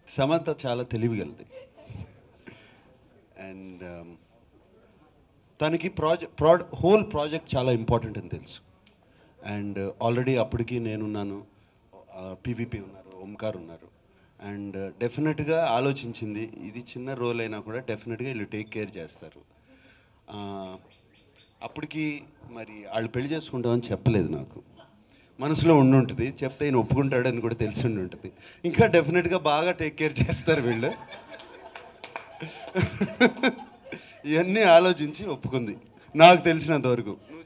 సమంత చాలా తెలివిగలది అండ్ తనకి ప్రాజెక్ట్ ప్రాడ్ హోల్ ప్రాజెక్ట్ చాలా ఇంపార్టెంట్ అని తెలుసు అండ్ ఆల్రెడీ అప్పటికి నేనున్నాను పీవీపీ ఉన్నారు ఓంకార్ ఉన్నారు అండ్ డెఫినెట్గా ఆలోచించింది ఇది చిన్న రోల్ అయినా కూడా డెఫినెట్గా వీళ్ళు టేక్ కేర్ చేస్తారు ఆ, అప్పటికి మరి వాళ్ళు పెళ్లి చేసుకుంటామని చెప్పలేదు నాకు మనసులో ఉండి ఉంటుంది చెప్తే ఆయన ఒప్పుకుంటాడని కూడా తెలిసి ఉండి ఉంటుంది ఇంకా డెఫినెట్గా బాగా టేక్ కేర్ చేస్తారు వీళ్ళు ఇవన్నీ ఆలోచించి ఒప్పుకుంది నాకు తెలిసినంత వరకు